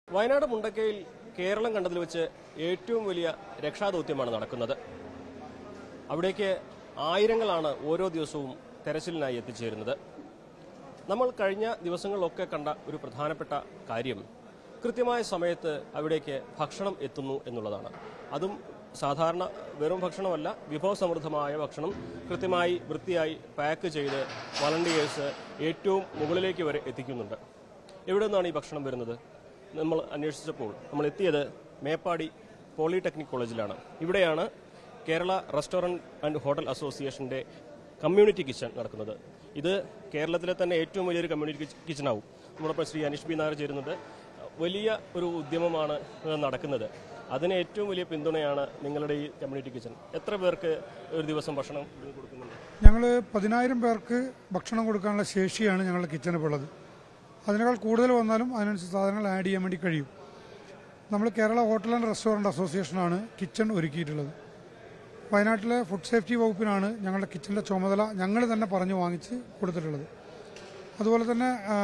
വയനാട് മുണ്ടക്കയിൽ കേരളം കണ്ടതിൽ വെച്ച് ഏറ്റവും വലിയ രക്ഷാദൌത്യമാണ് നടക്കുന്നത് അവിടേക്ക് ആയിരങ്ങളാണ് ഓരോ ദിവസവും തെരച്ചിലിനായി എത്തിച്ചേരുന്നത് നമ്മൾ കഴിഞ്ഞ ദിവസങ്ങളിലൊക്കെ കണ്ട ഒരു പ്രധാനപ്പെട്ട കാര്യം കൃത്യമായ സമയത്ത് അവിടേക്ക് ഭക്ഷണം എത്തുന്നു എന്നുള്ളതാണ് അതും സാധാരണ വെറും ഭക്ഷണമല്ല വിഭവസമൃദ്ധമായ ഭക്ഷണം കൃത്യമായി വൃത്തിയായി പാക്ക് ചെയ്ത് വളണ്ടിയേഴ്സ് ഏറ്റവും മുകളിലേക്ക് വരെ എത്തിക്കുന്നുണ്ട് എവിടെ നിന്നാണ് ഈ ഭക്ഷണം വരുന്നത് നമ്മൾ അന്വേഷിച്ചപ്പോൾ നമ്മൾ എത്തിയത് മേപ്പാടി പോളിടെക്നിക് കോളേജിലാണ് ഇവിടെയാണ് കേരള റെസ്റ്റോറന്റ് ആൻഡ് ഹോട്ടൽ അസോസിയേഷന്റെ കമ്മ്യൂണിറ്റി കിച്ചൺ നടക്കുന്നത് ഇത് കേരളത്തിലെ തന്നെ ഏറ്റവും വലിയൊരു കമ്മ്യൂണിറ്റി കിച്ചൺ ആവും നമ്മളൊപ്പം ശ്രീ അനീഷ് ബി നായർ ചേരുന്നുണ്ട് വലിയ ഒരു ഉദ്യമമാണ് ഇത് നടക്കുന്നത് അതിന് ഏറ്റവും വലിയ പിന്തുണയാണ് നിങ്ങളുടെ ഈ കമ്മ്യൂണിറ്റി കിച്ചൺ എത്ര പേർക്ക് ഒരു ദിവസം ഭക്ഷണം ഇത് കൊടുക്കുന്നുണ്ട് ഞങ്ങൾ പതിനായിരം പേർക്ക് ഭക്ഷണം കൊടുക്കാനുള്ള ശേഷിയാണ് ഞങ്ങളുടെ കിച്ചണിൽ ഉള്ളത് അതിനേക്കാൾ കൂടുതൽ വന്നാലും അതിനനുസരിച്ച് സാധനങ്ങൾ ആഡ് ചെയ്യാൻ വേണ്ടി കഴിയും നമ്മൾ കേരള ഹോട്ടൽ ആൻഡ് റെസ്റ്റോറൻറ്റ് അസോസിയേഷനാണ് കിച്ചൺ ഒരുക്കിയിട്ടുള്ളത് വയനാട്ടിലെ ഫുഡ് സേഫ്റ്റി വകുപ്പിനാണ് ഞങ്ങളുടെ കിച്ചണിൻ്റെ ചുമതല ഞങ്ങൾ തന്നെ പറഞ്ഞു വാങ്ങിച്ച് കൊടുത്തിട്ടുള്ളത് അതുപോലെ തന്നെ ആ,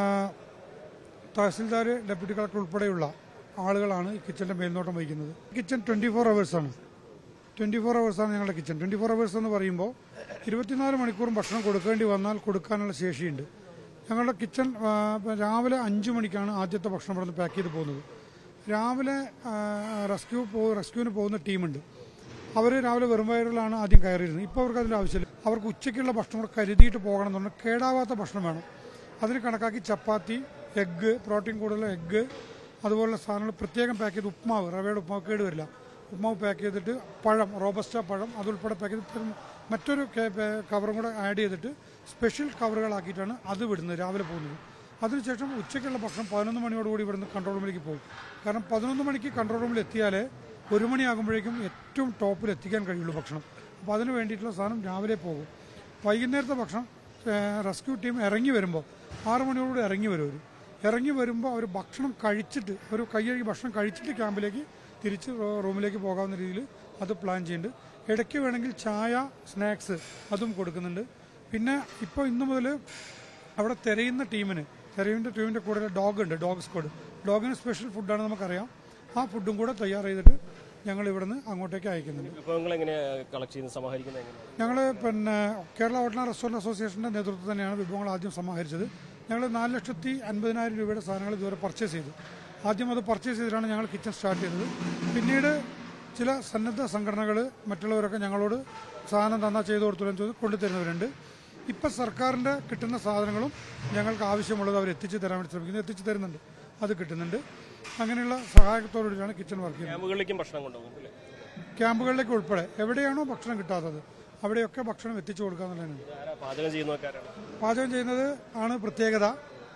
തഹസിൽദാർ ഡെപ്യൂട്ടി കളക്ടർ ഉൾപ്പെടെയുള്ള ആളുകളാണ് ഈ കിച്ചന്റെ മേൽനോട്ടം വഹിക്കുന്നത് കിച്ചൺ ട്വന്റി ഫോർ ആണ് ട്വന്റി ഫോർ ആണ് ഞങ്ങളുടെ കിച്ചൺ ട്വന്റി ഫോർ അവേഴ്സ് എന്ന് പറയുമ്പോൾ ഇരുപത്തിനാല് മണിക്കൂറും ഭക്ഷണം കൊടുക്കേണ്ടി വന്നാൽ കൊടുക്കാനുള്ള ശേഷിയുണ്ട് ഞങ്ങളുടെ കിച്ചൺ ആ, ഇപ്പം രാവിലെ അഞ്ച് മണിക്കാണ് ആദ്യത്തെ ഭക്ഷണം ഇവിടെ നിന്ന് പാക്ക് ചെയ്ത് പോകുന്നത് രാവിലെ ആ, റെസ്ക്യൂ പോ റെസ്ക്യൂവിന് പോകുന്ന ടീമുണ്ട് അവർ രാവിലെ വെറും വയറിലാണ് ആദ്യം കയറിയിരുന്നത് ഇപ്പോൾ അവർക്ക് അതിൻ്റെ ആവശ്യമില്ല അവർക്ക് ഉച്ചയ്ക്കുള്ള ഭക്ഷണം കൂടെ കരുതിയിട്ട് പോകണം എന്ന് പറഞ്ഞാൽ കേടാവാത്ത ഭക്ഷണം വേണം അതിന് കണക്കാക്കി ചപ്പാത്തി എഗ്ഗ് പ്രോട്ടീൻ കൂടുതലുള്ള എഗ്ഗ് അതുപോലുള്ള സാധനങ്ങൾ പ്രത്യേകം പാക്ക് ചെയ്ത് ഉപ്മാവ് റവയുടെ ഉപ്മാവ് കേട് വരില്ല ഉപ്മാവ് പാക്ക് ചെയ്തിട്ട് പഴം റോബസ്റ്റ പഴം അതുൾപ്പെടെ പാക്ക് ചെയ്ത് മറ്റൊരു കെ- പേ- കവറും കൂടെ ആഡ് ചെയ്തിട്ട് സ്പെഷ്യൽ കവറുകളാക്കിയിട്ടാണ് അത് വിടുന്നത് രാവിലെ പോകുന്നത് അതിനുശേഷം ഉച്ചയ്ക്കുള്ള ഭക്ഷണം പതിനൊന്ന് മണിയോടുകൂടി ഇവിടുന്ന് കൺട്രോൾ റൂമിലേക്ക് പോകും കാരണം പതിനൊന്ന് മണിക്ക് കൺട്രോൾ റൂമിൽ എത്തിയാലേ ഒരു മണിയാകുമ്പോഴേക്കും ഏറ്റവും ടോപ്പിൽ എത്തിക്കാൻ കഴിയുള്ളൂ ഭക്ഷണം അപ്പോൾ അതിന് വേണ്ടിയിട്ടുള്ള സാധനം രാവിലെ പോകും വൈകുന്നേരത്തെ ഭക്ഷണം റെസ്ക്യൂ ടീം ഇറങ്ങി വരുമ്പോൾ ആറ് മണിയോടുകൂടി ഇറങ്ങി വരും അവർ ഇറങ്ങി വരുമ്പോൾ അവർ ഭക്ഷണം കഴിച്ചിട്ട് ഒരു കൈയഴുകി ഭക്ഷണം കഴിച്ചിട്ട് ക്യാമ്പിലേക്ക് തിരിച്ച് റൂ- റൂമിലേക്ക് പോകാവുന്ന രീതിയിൽ അത് പ്ലാൻ ചെയ്യുന്നുണ്ട് ഇടയ്ക്ക് വേണമെങ്കിൽ ചായ സ്നാക്സ് അതും കൊടുക്കുന്നുണ്ട് പിന്നെ ഇപ്പോൾ ഇന്നു മുതൽ അവിടെ തിരയുന്ന ടീമിന് തിരയുന്ന ടീമിൻ്റെ കൂടെ ഡോഗ് ഉണ്ട് ഡോഗ് സ്ക്വാഡ് ഡോഗിന് സ്പെഷ്യൽ ഫുഡാണ് നമുക്കറിയാം ആ ഫുഡും കൂടെ തയ്യാർ ചെയ്തിട്ട് ഞങ്ങൾ ഇവിടുന്ന് അങ്ങോട്ടേക്ക് അയക്കുന്നുണ്ട് വിഭവങ്ങൾ എങ്ങനെ കളക്ട് ചെയ്യുന്നത് സമാഹരിക്കുന്നത് എങ്ങനെ ഞങ്ങൾ പിന്നെ കേരള ഹോട്ടൽ ആൻഡ് റെസ്റ്റോറൻറ്റ് അസോസിയേഷൻ്റെ നേതൃത്വത്തിൽ തന്നെയാണ് വിഭവങ്ങൾ ആദ്യം സമാഹരിച്ചത് ഞങ്ങൾ നാല് ലക്ഷത്തി അൻപതിനായിരം രൂപയുടെ സാധനങ്ങൾ ഇതുവരെ പർച്ചേസ് ചെയ്തു ആദ്യം അത് പർച്ചേസ് ചെയ്തിട്ടാണ് ഞങ്ങൾ കിച്ചൺ സ്റ്റാർട്ട് ചെയ്തത് പിന്നീട് ചില സന്നദ്ധ സംഘടനകൾ മറ്റുള്ളവരൊക്കെ ഞങ്ങളോട് സാധനം തന്നാൽ ചെയ്തു കൊടുത്തുള്ളൂ ചോദിച്ചു കൊണ്ടുതരുന്നവരുണ്ട് ഇപ്പം സർക്കാരിൻ്റെ കിട്ടുന്ന സാധനങ്ങളും ഞങ്ങൾക്ക് ആവശ്യമുള്ളത് അവർ എത്തിച്ചു തരാൻ വേണ്ടി ശ്രമിക്കുന്നത് എത്തിച്ചു തരുന്നുണ്ട് അത് കിട്ടുന്നുണ്ട് അങ്ങനെയുള്ള സഹായത്തോടുകൂടിയാണ് കിച്ചൺ വർക്ക് ചെയ്യുന്നത് ക്യാമ്പുകളിലേക്കും ഭക്ഷണം കൊണ്ടുപോകും അല്ലേ ക്യാമ്പുകളിലേക്ക് ഉൾപ്പെടെ എവിടെയാണോ ഭക്ഷണം കിട്ടാത്തത് അവിടെയൊക്കെ ഭക്ഷണം എത്തിച്ചു കൊടുക്കുക എന്നുള്ളതാണ് ആരാ പാചകം ചെയ്യുന്നതൊക്കെ ആരാണ് പാചകം ചെയ്യുന്നത് ആണ് പ്രത്യേകത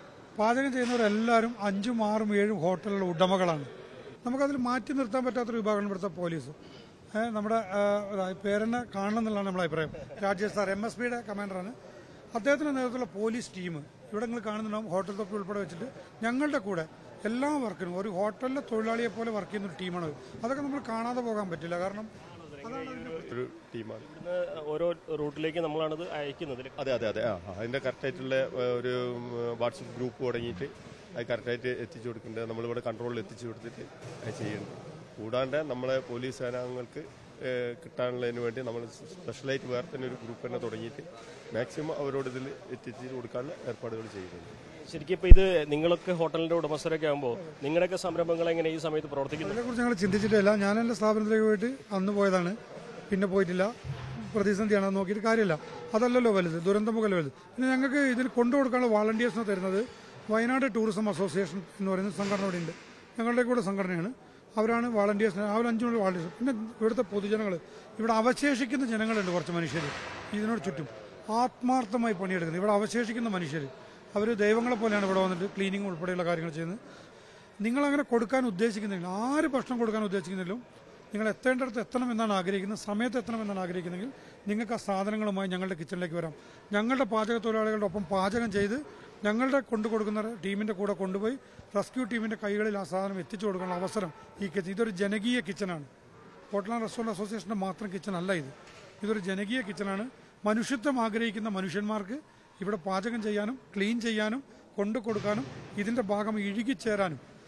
പാചകം ചെയ്യുന്നവരെല്ലാവരും അഞ്ചും ആറും ഏഴും ഹോട്ടലുകളുടെ ഉടമകളാണ് നമുക്കതിൽ മാറ്റി നിർത്താൻ പറ്റാത്തൊരു വിഭാഗമാണ് ഇവിടുത്തെ പോലീസ് ഏഹ് നമ്മുടെ ആ, പേരനെ കാണണം എന്നുള്ളതാണ് നമ്മുടെ അഭിപ്രായം രാജേഷ് സാർ എം എസ് പിയുടെ കമാൻഡറാണ് അദ്ദേഹത്തിന്റെ നേതൃത്വത്തിലുള്ള പോലീസ് ടീം ഇവിടെ നിങ്ങൾ കാണുന്നുണ്ടാവും ഹോട്ടൽ തൊപ്പി ഉൾപ്പെടെ വെച്ചിട്ട് ഞങ്ങളുടെ കൂടെ എല്ലാ വർക്കിനും ഒരു ഹോട്ടലിലെ തൊഴിലാളിയെ പോലെ വർക്ക് ചെയ്യുന്ന ഒരു ടീമാണ് അതൊക്കെ നമ്മൾ കാണാതെ പോകാൻ പറ്റില്ല കാരണം അതാണ് അതിന്റെ ഒരു ടീമാണ് ഇവിടുന്ന് ഓരോ റൂട്ടിലേക്ക് നമ്മളാണിത് അയക്കുന്നത് അല്ലേ? അതെ അതെ അതെ ആ ആ, അതിന്റെ കറക്റ്റായിട്ടുള്ള ഒരു വാട്സപ്പ് ഗ്രൂപ്പ് തുടങ്ങിയിട്ട് അത് കറക്റ്റായിട്ട് എത്തിച്ചു കൊടുക്കുന്നുണ്ട് നമ്മളിവിടെ കൺട്രോളിൽ എത്തിച്ചു കൊടുത്തിട്ട് അത് ചെയ്യുന്നുണ്ട് കൂടാണ്ട് നമ്മളെ പോലീസ് സേനാംഗങ്ങൾക്ക് ഏഹ്, കിട്ടാനുള്ളതിന് വേണ്ടി നമ്മൾ സ്പെഷ്യലായിട്ട് വേറെ തന്നെ ഒരു ഗ്രൂപ്പ് തന്നെ തുടങ്ങിയിട്ട് മാക്സിമം അവരോട് ഇതിൽ എത്തിച്ചു കൊടുക്കാനുള്ള ഏർപ്പാടുകൾ ചെയ്യുന്നുണ്ട് ശരിക്കും ഇപ്പൊ ഇത് നിങ്ങളൊക്കെ ഹോട്ടലിന്റെ ഉടമസ്ഥരൊക്കെ ആകുമ്പോൾ നിങ്ങളുടെയൊക്കെ സംരംഭങ്ങൾ എങ്ങനെ ഈ സമയത്ത് പ്രവർത്തിക്കുന്നു അതിനെക്കുറിച്ച് ഞങ്ങൾ ചിന്തിച്ചിട്ടില്ല ഞാൻ എൻ്റെ സ്ഥാപനത്തിലേക്ക് പോയിട്ട് അന്ന് പോയതാണ് പിന്നെ പോയിട്ടില്ല പ്രതിസന്ധിയാണ് അത് നോക്കിയിട്ട് കാര്യമില്ല അതല്ലല്ലോ വലുത് ദുരന്തമുഖല്ല വലുത് പിന്നെ ഞങ്ങൾക്ക് ഇതിന് കൊണ്ടുകൊടുക്കാനുള്ള വാളണ്ടിയേഴ്സിനെ തരുന്നത് വയനാട് ടൂറിസം അസോസിയേഷൻ എന്ന് പറയുന്ന സംഘടന ഇവിടെ ഉണ്ട് ഞങ്ങളുടെ കൂടെ സംഘടനയാണ് അവരാണ് വാളണ്ടിയേഴ്സ് അവർ അഞ്ചു മണി വാളണ്ടിയേഴ്സ് പിന്നെ ഇവിടുത്തെ പൊതുജനങ്ങൾ ഇവിടെ അവശേഷിക്കുന്ന ജനങ്ങളുണ്ട് കുറച്ച് മനുഷ്യർ ഇതിനോട് ചുറ്റും ആത്മാർത്ഥമായി പണിയെടുക്കുന്നത് ഇവിടെ അവശേഷിക്കുന്ന മനുഷ്യർ അവർ ദൈവങ്ങളെ പോലെയാണ് ഇവിടെ വന്നിട്ട് ക്ലീനിങ് ഉൾപ്പെടെയുള്ള കാര്യങ്ങൾ ചെയ്യുന്നത് നിങ്ങൾ അങ്ങനെ കൊടുക്കാൻ ഉദ്ദേശിക്കുന്നില്ല ആര് ഭക്ഷണം കൊടുക്കാൻ ഉദ്ദേശിക്കുന്നില്ലോ നിങ്ങൾ എത്തേണ്ടടുത്ത് എത്തണം എന്നാണ് ആഗ്രഹിക്കുന്നത് സമയത്ത് എത്തണം എന്നാണ് ആഗ്രഹിക്കുന്നെങ്കിൽ നിങ്ങൾക്ക് ആ സാധനങ്ങളുമായി ഞങ്ങളുടെ കിച്ചണിലേക്ക് വരാം ഞങ്ങളുടെ പാചക തൊഴിലാളികളുടെ ഒപ്പം പാചകം ചെയ്ത് ഞങ്ങളുടെ കൊണ്ടു കൊടുക്കുന്ന ടീമിന്റെ കൂടെ കൊണ്ടുപോയി റെസ്ക്യൂ ടീമിന്റെ കൈകളിൽ ആ സാധനം എത്തിച്ചു കൊടുക്കാനുള്ള അവസരം ഈ കിച്ചൺ ഇതൊരു ജനകീയ കിച്ചണാണ് ഹോട്ടൽ ആൻഡ് റെസ്റ്റോറൻറ്റ് അസോസിയേഷന്റെ മാത്രം കിച്ചൺ അല്ല ഇത് ഇതൊരു ജനകീയ കിച്ചണാണ് മനുഷ്യത്വം ആഗ്രഹിക്കുന്ന മനുഷ്യന്മാർക്ക് ഇവിടെ പാചകം ചെയ്യാനും ക്ലീൻ ചെയ്യാനും കൊണ്ടു കൊടുക്കാനും ഇതിന്റെ ഭാഗം ഇഴുകിച്ചേരാനും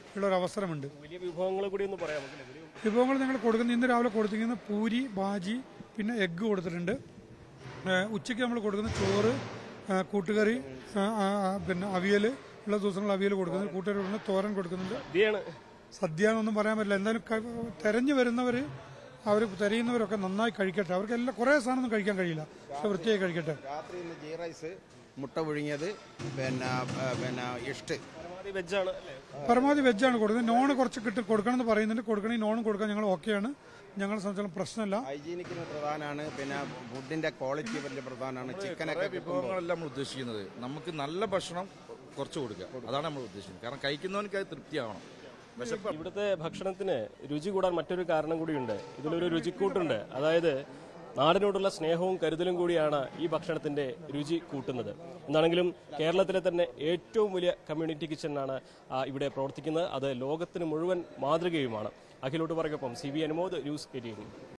ഉള്ള ഒരു അവസരമുണ്ട് വലിയ വിഭവങ്ങൾ കൂടി ഒന്ന് പറയാം നമുക്ക് വലിയ വിഭവങ്ങൾ ഞങ്ങൾ കൊടുക്കുന്ന ഇന്ന് രാവിലെ കൊടുത്തിരിക്കുന്ന പൂരി ബാജി പിന്നെ എഗ്ഗ് കൊടുത്തിട്ടുണ്ട് ഏഹ് ഉച്ചയ്ക്ക് നമ്മൾ കൊടുക്കുന്ന ചോറ് ഏഹ് കൂട്ടുകറി ഏഹ് ആ, ആ, പിന്നെ അവിയൽ ഉള്ള ദിവസങ്ങൾ അവിയൽ കൊടുക്കുന്നുണ്ട് കൂട്ടുകറി കൊടുക്കുന്നുണ്ട് തോരൻ കൊടുക്കുന്നുണ്ട് സദ്യയാണ് സദ്യ എന്നൊന്നും പറയാൻ പറ്റില്ല എന്തായാലും ക- തെരഞ്ഞു വരുന്നവർ അവർ തിരയുന്നവരൊക്കെ നന്നായി കഴിക്കട്ടെ അവർക്ക് എല്ലാം കുറേ സാധനമൊന്നും കഴിക്കാൻ കഴിയില്ല പക്ഷെ വൃത്തിയായി കഴിക്കട്ടെ രാത്രി ഇന്ന് ജീ റൈസ് മുട്ട പുഴുങ്ങിയത് പിന്നെ ആ, പിന്നെ ഇഷ്ട് പരമാവധി വെജാണ് അല്ലേ പരമാവധി വെജാണ് കൊടുക്കുന്നത് നോൺ കുറച്ച് കിട്ടി കൊടുക്കണമെന്ന് പറയുന്നുണ്ട് കൊടുക്കണമെങ്കിൽ നോണും കൊടുക്കാൻ ഞങ്ങൾ ഓക്കെയാണ് ഞങ്ങളെ സംബന്ധിച്ചിടത്തോളം പ്രശ്നമില്ല ഹൈജീനിക്കിന് പ്രധാനമാണ് പിന്നെ ഫുഡിന്റെ ക്വാളിറ്റി വലിയ പ്രധാനമാണ് ചിക്കനൊക്കെ കുറേ വിഭവങ്ങളല്ല നമ്മൾ ഉദ്ദേശിക്കുന്നത് നമുക്ക് നല്ല ഭക്ഷണം കുറച്ച് കൊടുക്കുക അതാണ് നമ്മൾ ഉദ്ദേശിക്കുന്നത് കാരണം കഴിക്കുന്നവനക്ക് അത് തൃപ്തിയാവണം വിശപ്പ് ഇവിടുത്തെ ഭക്ഷണത്തിന് രുചി കൂടാൻ മറ്റൊരു കാരണം കൂടിയുണ്ട് ഇതിലൊരു രുചിക്കൂട്ടുണ്ട് അതായത് നാടിനോടുള്ള സ്നേഹവും കരുതലും കൂടിയാണ് ഈ ഭക്ഷണത്തിന്റെ രുചി കൂട്ടുന്നത് എന്താണെങ്കിലും കേരളത്തിലെ തന്നെ ഏറ്റവും വലിയ കമ്മ്യൂണിറ്റി കിച്ചണാണ് ആ, ഇവിടെ പ്രവർത്തിക്കുന്നത് അത് ലോകത്തിന് മുഴുവൻ മാതൃകയുമാണ് അഖിലോട്ട് പറയൊപ്പം C V Anumod news eighteen